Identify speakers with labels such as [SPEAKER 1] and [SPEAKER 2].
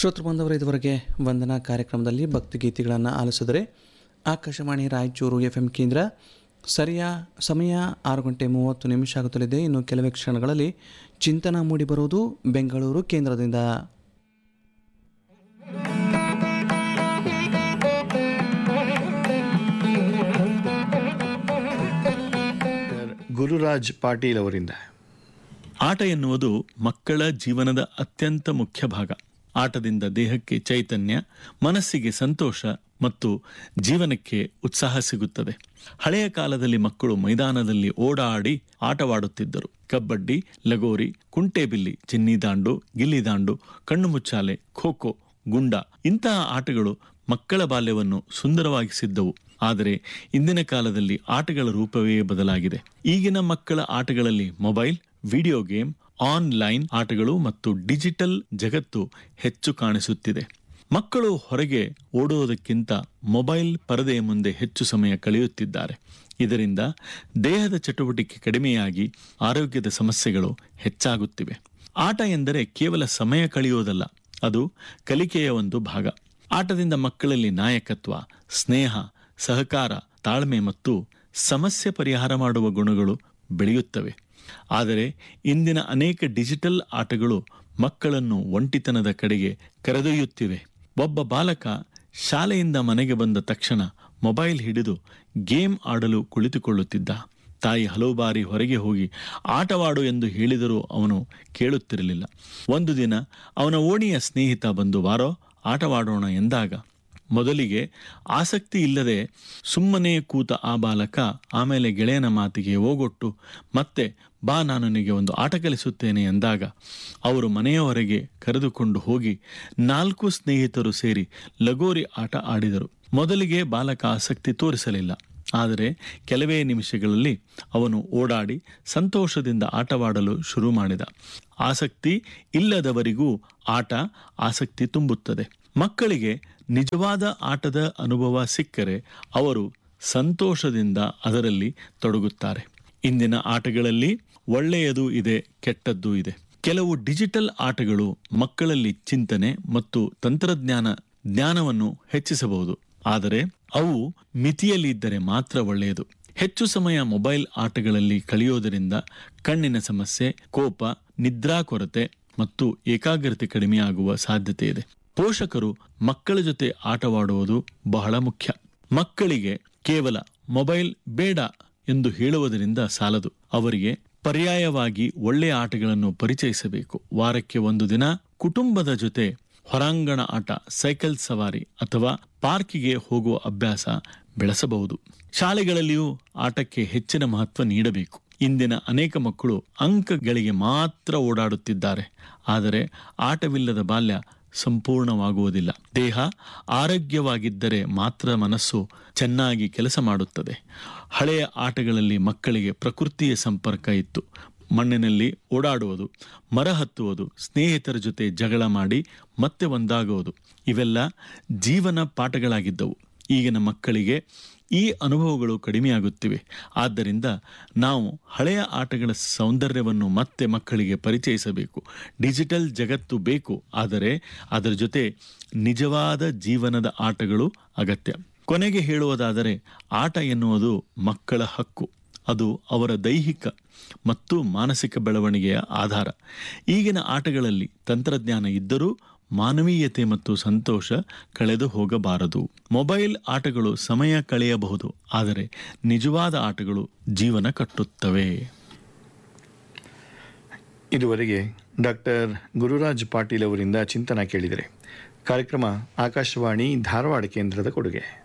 [SPEAKER 1] ಶ್ರೋತೃ ಬಂದವರು ಇದುವರೆಗೆ ವಂದನಾ ಕಾರ್ಯಕ್ರಮದಲ್ಲಿ ಭಕ್ತಿಗೀತೆಗಳನ್ನು ಆಲಿಸಿದರೆ ಆಕಾಶವಾಣಿ ರಾಯಚೂರು ಎಫ್ ಎಂ ಕೇಂದ್ರ ಸರಿಯ ಸಮಯ ಆರು ಗಂಟೆ ಮೂವತ್ತು ನಿಮಿಷ ಆಗುತ್ತಲಿದೆ ಇನ್ನು ಕೆಲವೇ ಕ್ಷಣಗಳಲ್ಲಿ ಚಿಂತನ ಮೂಡಿಬರುವುದು ಬೆಂಗಳೂರು ಕೇಂದ್ರದಿಂದ
[SPEAKER 2] ಗುರುರಾಜ್ ಪಾಟೀಲ್ ಅವರಿಂದ
[SPEAKER 3] ಆಟ ಎನ್ನುವುದು ಮಕ್ಕಳ ಜೀವನದ ಅತ್ಯಂತ ಮುಖ್ಯ ಭಾಗ ಆಟದಿಂದ ದೇಹಕ್ಕೆ ಚೈತನ್ಯ ಮನಸ್ಸಿಗೆ ಸಂತೋಷ ಮತ್ತು ಜೀವನಕ್ಕೆ ಉತ್ಸಾಹ ಸಿಗುತ್ತದೆ ಹಳೆಯ ಕಾಲದಲ್ಲಿ ಮಕ್ಕಳು ಮೈದಾನದಲ್ಲಿ ಓಡಾಡಿ ಆಟವಾಡುತ್ತಿದ್ದರು ಕಬಡ್ಡಿ ಲಗೋರಿ ಕುಂಟೆಬಿಲ್ಲಿ ಚಿನ್ನಿದಾಂಡು ಗಿಲ್ಲಿದಾಂಡು ಕಣ್ಣು ಮುಚ್ಚಾಲೆ ಖೋ ಖೋ ಗುಂಡ ಇಂತಹ ಆಟಗಳು ಮಕ್ಕಳ ಬಾಲ್ಯವನ್ನು ಸುಂದರವಾಗಿಸಿದ್ದವು ಆದರೆ ಇಂದಿನ ಕಾಲದಲ್ಲಿ ಆಟಗಳ ರೂಪವೇ ಬದಲಾಗಿದೆ ಈಗಿನ ಮಕ್ಕಳ ಆಟಗಳಲ್ಲಿ ಮೊಬೈಲ್ ವಿಡಿಯೋ ಗೇಮ್ ಆನ್ಲೈನ್ ಆಟಗಳು ಮತ್ತು ಡಿಜಿಟಲ್ ಜಗತ್ತು ಹೆಚ್ಚು ಕಾಣಿಸುತ್ತಿದೆ ಮಕ್ಕಳು ಹೊರಗೆ ಓಡುವುದಕ್ಕಿಂತ ಮೊಬೈಲ್ ಪರದೆಯ ಮುಂದೆ ಹೆಚ್ಚು ಸಮಯ ಕಳೆಯುತ್ತಿದ್ದಾರೆ ಇದರಿಂದ ದೇಹದ ಚಟುವಟಿಕೆ ಕಡಿಮೆಯಾಗಿ ಆರೋಗ್ಯದ ಸಮಸ್ಯೆಗಳು ಹೆಚ್ಚಾಗುತ್ತಿವೆ ಆಟ ಎಂದರೆ ಕೇವಲ ಸಮಯ ಕಳೆಯುವುದಲ್ಲ ಅದು ಕಲಿಕೆಯ ಒಂದು ಭಾಗ ಆಟದಿಂದ ಮಕ್ಕಳಲ್ಲಿ ನಾಯಕತ್ವ ಸ್ನೇಹ ಸಹಕಾರ ತಾಳ್ಮೆ ಮತ್ತು ಸಮಸ್ಯೆ ಪರಿಹಾರ ಮಾಡುವ ಗುಣಗಳು ಬೆಳೆಯುತ್ತವೆ ಆದರೆ ಇಂದಿನ ಅನೇಕ ಡಿಜಿಟಲ್ ಆಟಗಳು ಮಕ್ಕಳನ್ನು ಒಂಟಿತನದ ಕಡೆಗೆ ಕರೆದೊಯ್ಯುತ್ತಿವೆ ಒಬ್ಬ ಬಾಲಕ ಶಾಲೆಯಿಂದ ಮನೆಗೆ ಬಂದ ತಕ್ಷಣ ಮೊಬೈಲ್ ಹಿಡಿದು ಗೇಮ್ ಆಡಲು ಕುಳಿತುಕೊಳ್ಳುತ್ತಿದ್ದ ತಾಯಿ ಹಲವು ಬಾರಿ ಹೊರಗೆ ಹೋಗಿ ಆಟವಾಡು ಎಂದು ಹೇಳಿದರೂ ಅವನು ಕೇಳುತ್ತಿರಲಿಲ್ಲ ಒಂದು ದಿನ ಅವನ ಓಣಿಯ ಸ್ನೇಹಿತ ಬಂದು ಬಾರೋ ಆಟವಾಡೋಣ ಎಂದಾಗ ಮೊದಲಿಗೆ ಆಸಕ್ತಿ ಇಲ್ಲದೆ ಸುಮ್ಮನೆ ಕೂತ ಆ ಬಾಲಕ ಆಮೇಲೆ ಗೆಳೆಯನ ಮಾತಿಗೆ ಓಗೊಟ್ಟು ಮತ್ತೆ ಬಾ ನಾನು ನಿನಗೆ ಒಂದು ಆಟ ಕಲಿಸುತ್ತೇನೆ ಎಂದಾಗ ಅವರು ಮನೆಯ ಹೊರಗೆ ಕರೆದುಕೊಂಡು ಹೋಗಿ ನಾಲ್ಕು ಸ್ನೇಹಿತರು ಸೇರಿ ಲಗೋರಿ ಆಟ ಆಡಿದರು ಮೊದಲಿಗೆ ಬಾಲಕ ಆಸಕ್ತಿ ತೋರಿಸಲಿಲ್ಲ ಆದರೆ ಕೆಲವೇ ನಿಮಿಷಗಳಲ್ಲಿ ಅವನು ಓಡಾಡಿ ಸಂತೋಷದಿಂದ ಆಟವಾಡಲು ಶುರು ಮಾಡಿದ ಆಸಕ್ತಿ ಇಲ್ಲದವರಿಗೂ ಆಟ ಆಸಕ್ತಿ ತುಂಬುತ್ತದೆ ಮಕ್ಕಳಿಗೆ ನಿಜವಾದ ಆಟದ ಅನುಭವ ಸಿಕ್ಕರೆ ಅವರು ಸಂತೋಷದಿಂದ ಅದರಲ್ಲಿ ತೊಡಗುತ್ತಾರೆ ಇಂದಿನ ಆಟಗಳಲ್ಲಿ ಒಳ್ಳೆಯದು ಇದೆ ಕೆಟ್ಟದ್ದೂ ಇದೆ ಕೆಲವು ಡಿಜಿಟಲ್ ಆಟಗಳು ಮಕ್ಕಳಲ್ಲಿ ಚಿಂತನೆ ಮತ್ತು ತಂತ್ರಜ್ಞಾನ ಜ್ಞಾನವನ್ನು ಹೆಚ್ಚಿಸಬಹುದು ಆದರೆ ಅವು ಮಿತಿಯಲ್ಲಿ ಇದ್ದರೆ ಮಾತ್ರ ಒಳ್ಳೆಯದು ಹೆಚ್ಚು ಸಮಯ ಮೊಬೈಲ್ ಆಟಗಳಲ್ಲಿ ಕಳೆಯೋದರಿಂದ ಕಣ್ಣಿನ ಸಮಸ್ಯೆ ಕೋಪ ನಿದ್ರಾ ಕೊರತೆ ಮತ್ತು ಏಕಾಗ್ರತೆ ಕಡಿಮೆಯಾಗುವ ಸಾಧ್ಯತೆ ಇದೆ ಪೋಷಕರು ಮಕ್ಕಳ ಜೊತೆ ಆಟವಾಡುವುದು ಬಹಳ ಮುಖ್ಯ ಮಕ್ಕಳಿಗೆ ಕೇವಲ ಮೊಬೈಲ್ ಬೇಡ ಎಂದು ಹೇಳುವುದರಿಂದ ಸಾಲದು ಅವರಿಗೆ ಪರ್ಯಾಯವಾಗಿ ಒಳ್ಳೆಯ ಆಟಗಳನ್ನು ಪರಿಚಯಿಸಬೇಕು ವಾರಕ್ಕೆ ಒಂದು ದಿನ ಕುಟುಂಬದ ಜೊತೆ ಹೊರಾಂಗಣ ಆಟ ಸೈಕಲ್ ಸವಾರಿ ಅಥವಾ ಪಾರ್ಕಿಗೆ ಹೋಗುವ ಅಭ್ಯಾಸ ಬೆಳೆಸಬಹುದು ಶಾಲೆಗಳಲ್ಲಿಯೂ ಆಟಕ್ಕೆ ಹೆಚ್ಚಿನ ಮಹತ್ವ ನೀಡಬೇಕು ಇಂದಿನ ಅನೇಕ ಮಕ್ಕಳು ಅಂಕಗಳಿಗೆ ಮಾತ್ರ ಓಡಾಡುತ್ತಿದ್ದಾರೆ ಆದರೆ ಆಟವಿಲ್ಲದ ಬಾಲ್ಯ ಸಂಪೂರ್ಣವಾಗುವುದಿಲ್ಲ ದೇಹ ಆರೋಗ್ಯವಾಗಿದ್ದರೆ ಮಾತ್ರ ಮನಸ್ಸು ಚೆನ್ನಾಗಿ ಕೆಲಸ ಮಾಡುತ್ತದೆ ಹಳೆಯ ಆಟಗಳಲ್ಲಿ ಮಕ್ಕಳಿಗೆ ಪ್ರಕೃತಿಯ ಸಂಪರ್ಕ ಇತ್ತು ಮಣ್ಣಿನಲ್ಲಿ ಓಡಾಡುವುದು ಮರ ಹತ್ತುವುದು ಸ್ನೇಹಿತರ ಜೊತೆ ಜಗಳ ಮಾಡಿ ಮತ್ತೆ ಒಂದಾಗುವುದು ಇವೆಲ್ಲ ಜೀವನ ಪಾಠಗಳಾಗಿದ್ದವು ಈಗಿನ ಮಕ್ಕಳಿಗೆ ಈ ಅನುಭವಗಳು ಕಡಿಮೆಯಾಗುತ್ತಿವೆ ಆದ್ದರಿಂದ ನಾವು ಹಳೆಯ ಆಟಗಳ ಸೌಂದರ್ಯವನ್ನು ಮತ್ತೆ ಮಕ್ಕಳಿಗೆ ಪರಿಚಯಿಸಬೇಕು ಡಿಜಿಟಲ್ ಜಗತ್ತು ಬೇಕು ಆದರೆ ಅದರ ಜೊತೆ ನಿಜವಾದ ಜೀವನದ ಆಟಗಳು ಅಗತ್ಯ ಕೊನೆಗೆ ಹೇಳುವುದಾದರೆ ಆಟ ಎನ್ನುವುದು ಮಕ್ಕಳ ಹಕ್ಕು ಅದು ಅವರ ದೈಹಿಕ ಮತ್ತು ಮಾನಸಿಕ ಬೆಳವಣಿಗೆಯ ಆಧಾರ ಈಗಿನ ಆಟಗಳಲ್ಲಿ ತಂತ್ರಜ್ಞಾನ ಇದ್ದರೂ ಮಾನವೀಯತೆ ಮತ್ತು ಸಂತೋಷ ಕಳೆದು ಹೋಗಬಾರದು ಮೊಬೈಲ್ ಆಟಗಳು ಸಮಯ ಕಳೆಯಬಹುದು ಆದರೆ ನಿಜವಾದ ಆಟಗಳು ಜೀವನ ಕಟ್ಟುತ್ತವೆ
[SPEAKER 2] ಇದುವರೆಗೆ ಡಾಕ್ಟರ್ ಗುರುರಾಜ್ ಪಾಟೀಲ್ ಅವರಿಂದ ಚಿಂತನ ಕೇಳಿದರೆ ಕಾರ್ಯಕ್ರಮ ಆಕಾಶವಾಣಿ ಧಾರವಾಡ ಕೇಂದ್ರದ ಕೊಡುಗೆ